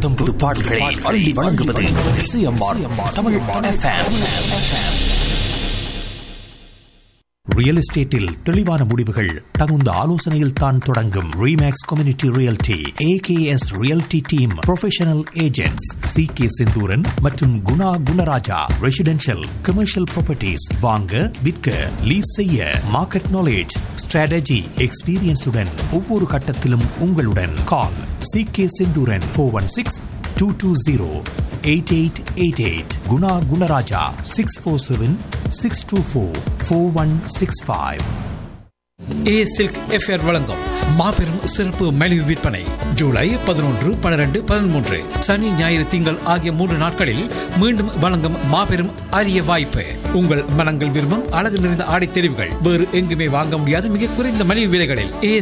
புத்தம் புது பாடல்களை அள்ளி வழங்குவது இசையம்மாள் தமிழ் FM. ரியல் எஸ்டேட்டில் தெளிவான முடிவுகள் தகுந்த ஆலோசனையில் தான் தொடங்கும் Remax community realty AKS realty team professional agents C K Senthooran மற்றும் Guna Gunaraja residential commercial properties வாங்க விற்க லீஸ் செய்ய மார்க்கெட் நாலேஜ் ஸ்ட்ராட்டஜி எக்ஸ்பீரியன்ஸுடன் ஒவ்வொரு கட்டத்திலும் உங்களுடன் call C K Senthooran four one six two two zero eight eight eight eight Guna Gunaraja six four seven six two four four one six five A silk FR வழங்கும் மாபெரும் சிறப்பு மலிவு விற்பனை ஜூலை பதினொன்று பன்னிரண்டு பதிமூன்று சனி ஞாயிறு திங்கள் ஆகிய மூன்று நாட்களில் மீண்டும் வழங்கும் மாபெரும் அரிய வாய்ப்பு உங்கள் மனங்கள் விரும்பும் அழகு நிறைந்த ஆடை தெரிவுகள் வேறு எங்குமே வாங்க முடியாத மிக குறைந்த மலிவு விலைகளில் ஏ